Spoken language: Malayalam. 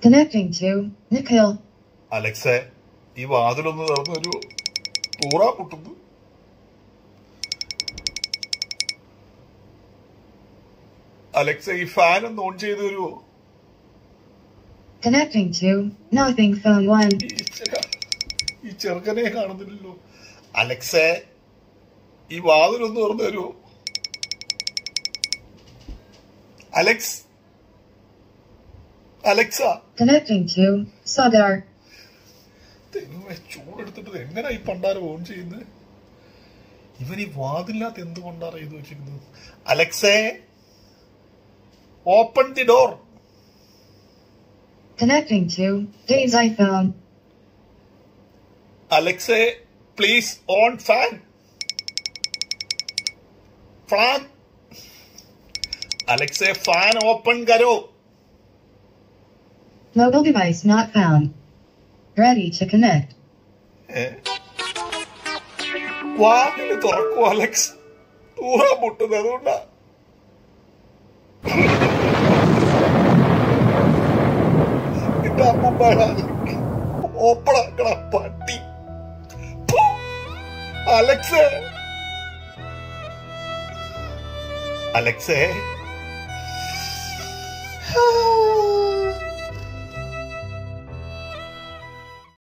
Connecting to Nikhil. അലക്സെ ഈ വാതിലൊന്ന് തുറന്നു ഒരു തൂറാ പൊട്ടുന്നു അലക്സ ഈ ഫാൻ ഒന്ന് ഓൺ ചെയ്ത് തരുമോ Connecting to Nothing Phone 1. ഈ ചെ- ഈ ചെറുക്കനെ കാണുന്നില്ലല്ലോ അലക്സെ ഈ വാതിലൊന്ന് തുറന്നു തരുമോ Alex Alexa Connecting to Sagar. തെങ്ങുമേ ചൂടെടുത്തിട്ട് ഇത് എങ്ങനെ ഈ പണ്ടാരം ഓൺ ചെയ്യുന്നത് ഇവൻ ഈ വാതില്ലാത്ത എന്ത് കൊണ്ടാണ് ചെയ്ത് വെച്ചിരിക്കുന്നത് അലക്സേ open the door Connecting to Dave's iPhone. അലക്സേ പ്ലീസ് ഓൺ ഫാൻ ഫാൻ അലക്സേ ഫാൻ ഓപ്പൺ കരോ Mobile device not found. Ready to connect. വാതില് തുറക്കൂ അലക്സ് തൂറാൻ പൊട്ടുന്നത് അതുകൊണ്ടാ എന്റെ അമ്മമ്മയുടെ ഓപ്പണാക്കണ പട്ടി ഫു! അലക്സേ അലക്സേ